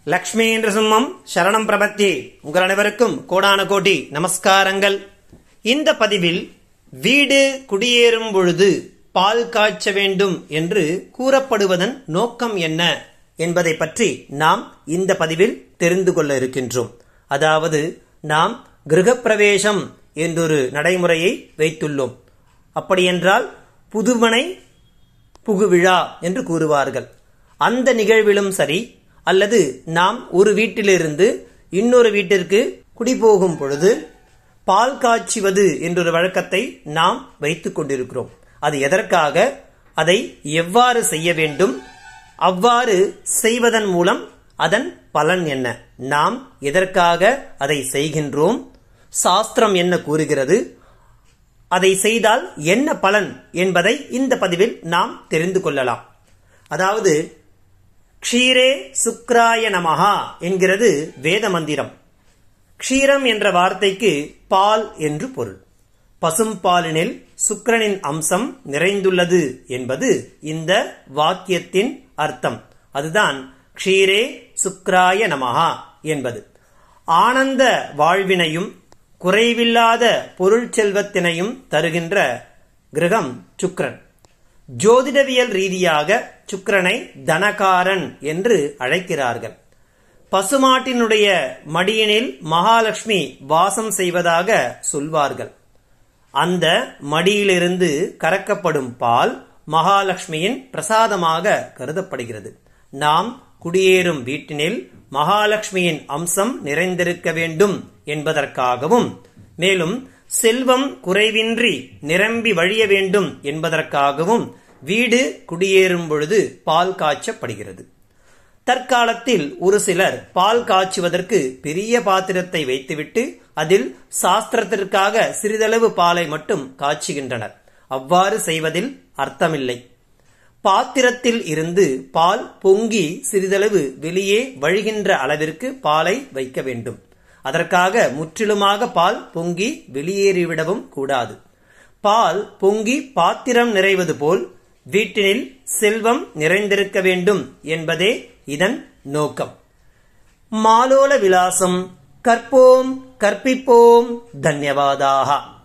லக்ஷ்மி நிருசிம்மம் சரணம் பிரபத்தி உங்கள் அனைவருக்கும் கோடான கோடி நமஸ்காரங்கள் இந்த பதிவில் வீடு குடியேறும் பொழுது பால் காய்ச்ச வேண்டும் என்று கூறப்படுவதன் நோக்கம் என்ன என்பதை பற்றி நாம் இந்த பதிவில் தெரிந்து கொள்ள இருக்கின்றோம் அதாவது நாம் கிரகப்பிரவேசம் என்றொரு நடைமுறையை வைத்துள்ளோம் அப்படியென்றால் புதுமனை புகுவிழா என்று கூறுவார்கள் அந்த நிகழ்விலும் சரி அல்லது நாம் ஒரு வீட்டிலிருந்து இன்னொரு வீட்டிற்கு குடிபோகும் பொழுது பால் காய்ச்சுவது என்றொரு வழக்கத்தை நாம் வைத்துக் கொண்டிருக்கிறோம் அது எதற்காக அதை எவ்வாறு செய்ய வேண்டும் அவ்வாறு செய்வதன் மூலம் அதன் பலன் என்ன நாம் எதற்காக அதை செய்கின்றோம் சாஸ்திரம் என்ன கூறுகிறது அதை செய்தால் என்ன பலன் என்பதை இந்த பதிவில் நாம் தெரிந்து கொள்ளலாம் அதாவது க்ஷீரே சுக்ராய நமஹா என்கிறது வேத மந்திரம் க்ஷீரம் என்ற வார்த்தைக்கு பால் என்று பொருள் பசும்பாலினில் சுக்கிரனின் அம்சம் நிறைந்துள்ளது என்பது இந்த வாக்கியத்தின் அர்த்தம் அதுதான் க்ஷீரே சுக்ராய நமஹா என்பது ஆனந்த வாழ்வினையும் குறைவில்லாத பொருள் செல்வத்தினையும் தருகின்ற கிரகம் சுக்ரன் ஜோதிடவியல் ரீதியாக சுக்கிரனை தனகாரன் என்று அழைக்கிறார்கள் பசுமாட்டினுடைய மடியினில் மகாலட்சுமி வாசம் செய்வதாக சொல்வார்கள் அந்த மடியிலிருந்து கறக்கப்படும் பால் மகாலட்சுமியின் பிரசாதமாக கருதப்படுகிறது நாம் குடியேறும் வீட்டினில் மகாலட்சுமியின் அம்சம் நிறைந்திருக்க வேண்டும் என்பதற்காகவும் மேலும் செல்வம் குறைவின்றி நிரம்பி வழிய வேண்டும் என்பதற்காகவும் வீடு குடியேறும் பொழுது பால் காய்ச்சப்படுகிறது தற்காலத்தில் ஒரு சிலர் பால் காய்ச்சுவதற்கு பெரிய பாத்திரத்தை வைத்துவிட்டு அதில் சாஸ்திரத்திற்காக சிறிதளவு பாலை மட்டும் காய்ச்சுகின்றனர் அவ்வாறு செய்வதில் அர்த்தமில்லை பாத்திரத்தில் இருந்து பால் பொங்கி சிறிதளவு வெளியே வழிகின்ற அளவிற்கு பாலை வைக்க வேண்டும் அதற்காக முற்றிலுமாக பால் பொங்கி வெளியேறிவிடவும் கூடாது பால் பொங்கி பாத்திரம் நிறைவது போல் வீட்டினில் செல்வம் நிறைந்திருக்க வேண்டும் என்பதே இதன் நோக்கம் மாலோல விலாசம் கற்போம் கற்பிப்போம் தன்யவாதாக